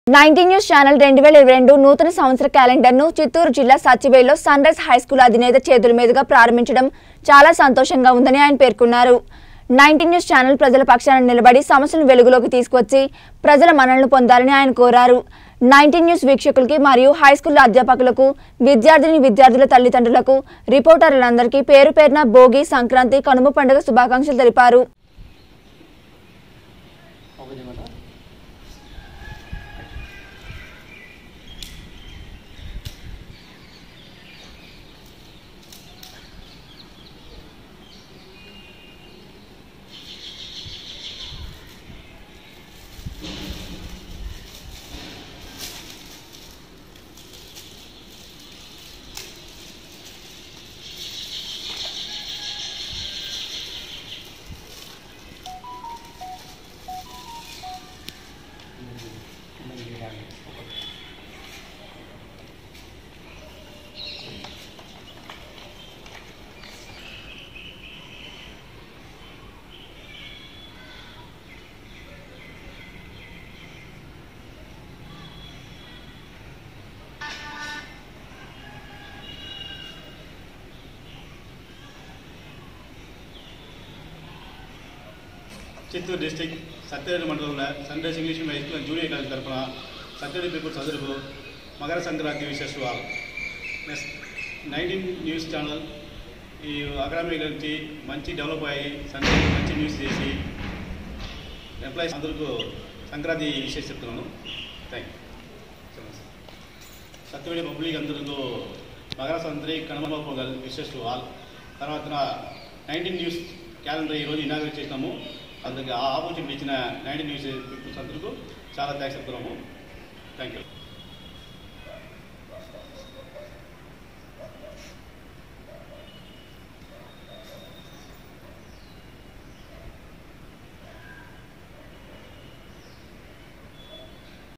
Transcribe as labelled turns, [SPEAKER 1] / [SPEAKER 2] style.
[SPEAKER 1] nineteen news channel రెండు వేల ఇరవై రెండు నూతన సంవత్సర క్యాలెండర్ను చిత్తూరు జిల్లా సచివేలో సన్ రైజ్ హై స్కూల్ అధినేత చేతుల మీదుగా ప్రారంభించడం చాలా సంతోషంగా ఉందని ఆయన పేర్కొన్నారు నైన్టీన్ న్యూస్ ఛానల్ ప్రజల పక్షాన నిలబడి సమస్యలను వెలుగులోకి తీసుకొచ్చి ప్రజల మన్ననలు పొందాలని ఆయన కోరారు నైన్టీన్ న్యూస్ వీక్షకులకి మరియు హై స్కూల్ అధ్యాపకులకు విద్యార్థిని విద్యార్థుల తల్లిదండ్రులకు రిపోర్టర్లందరికీ పేరు పేరున భోగి సంక్రాంతి కనుమ పండుగ శుభాకాంక్షలు తెలిపారు
[SPEAKER 2] చిత్తూరు డిస్టిక్ సత్యవేడి మండలంలో sunrise English medium high school and junior college తరఫున సత్యవేడి పీపుల్ చదువుకు మకర సంక్రాంతి విశేషాలు ప్లస్ నైన్టీన్ న్యూస్ ఛానల్ ఈ అకాడమీ గురించి మంచి డెవలప్ అయ్యి సండే మంచి న్యూస్ చేసి ఎంప్లాయీస్ అందరికీ సంక్రాంతి విశేష చెప్తున్నాను థ్యాంక్ యూ సత్యవేడి పబ్లిక్ అందరికీ మకర సంక్రాంతి కనుమ పొగల్ విశేష ఆల్ తర్వాత నైన్టీన్ న్యూస్ క్యాలెండర్ ఈరోజు ఇనాగ్రేట్ చేసినాము అందుకే ఆ ఆపర్చునిటీ ఇచ్చిన నైన్టీన్ న్యూస్ పీపుల్స్ అందరికీ చాలా థ్యాంక్స్ చెప్తున్నాము థ్యాంక్ యూ